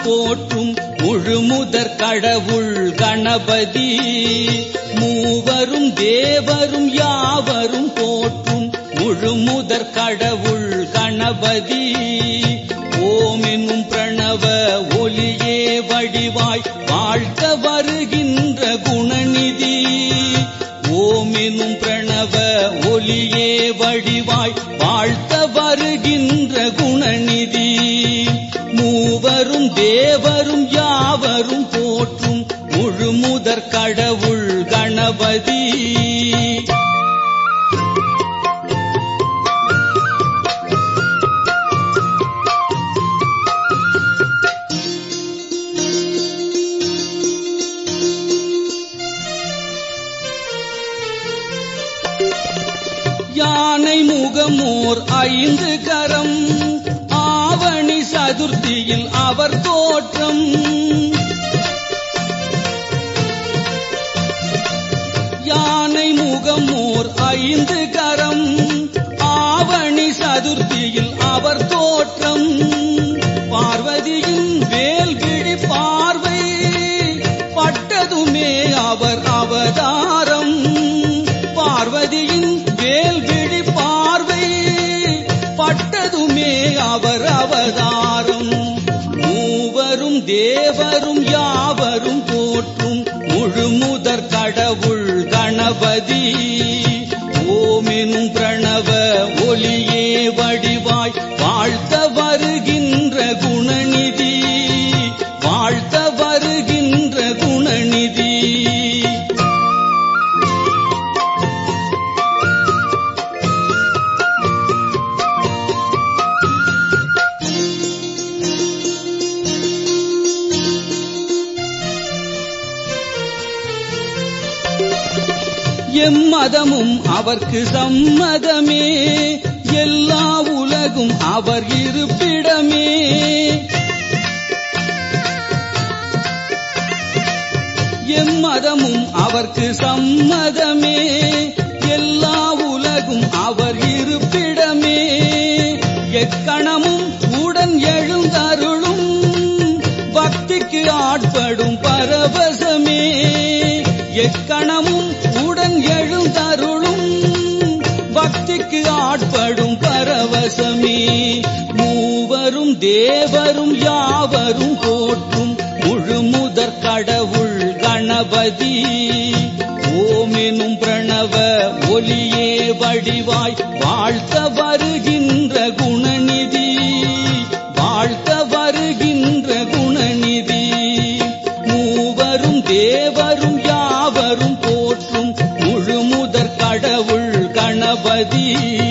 போற்றும் முழுமுதற் கடவுள் கணபதி மூவரும் தேவரும் யாவரும் போற்றும் முழுமுதற் கடவுள் கணபதி ஓம் என்னும் பிரணவ ஒலியே வடிவாய் வாழ்த்த வருகின்ற குணநிதி ஓம் என்னும் பிரணவ ஒலியே வடிவாய் வாழ்த்த வருகின்ற குணநிதி மூவரும் தேவரும் யாவரும் போற்றும் முழுமுதற் கடவுள் கணபதி யானை முகமோர் ஐந்து கரம் ஆவணி சதுர்த்தியில் அவர் தோற்றம் யானை முகமோர் ஐந்து கரம் ஆவணி சதுர்த்தியில் அவர் தோற்றம் பார்வதியின் வேல்விழி பார்வை பட்டதுமே அவர் அவதாரம் பார்வதியின் வேல்விழி பார்வை பட்டதுமே அவர் அவதாரம் மூவரும் தேவரும் யாவரும் போற்றும் முழுமுதற் கடவுள் கணபதி ஓமெனும் பிரணவ ஒலியே வடிவாய் வாழ்த்த வருகின்ற குணநிதி வாழ்த்த வருகின்ற குணநிதி எம்மதமும் அவர்க்கு சம்மதமே எல்லா உலகும் அவர் இருப்பிடமே எம்மதமும் அவர்க்கு சம்மதமே எல்லா உலகும் அவர் இருப்பிடமே எக்கணமும் உடன் எழுந்தருளும் பக்திக்கு ஆட்படும் பரவசமே எக்கணமும் உடன் எழுந்தருளும் பக்திக்கு ஆட்படும் பரவசமே மூவரும் தேவரும் யாவரும் போற்றும் முழுமுதற் கடவுள் கணபதி ஓமெனும் பிரணவ ஒலியே வடிவாய் வாழ்த்த வருகின்ற குணநிதி வாழ்த்த வருகின்ற குணநிதி மூவரும் தேவரும் யாவரும் போற்றும் முழுமுதற் கடவுள் கணபதி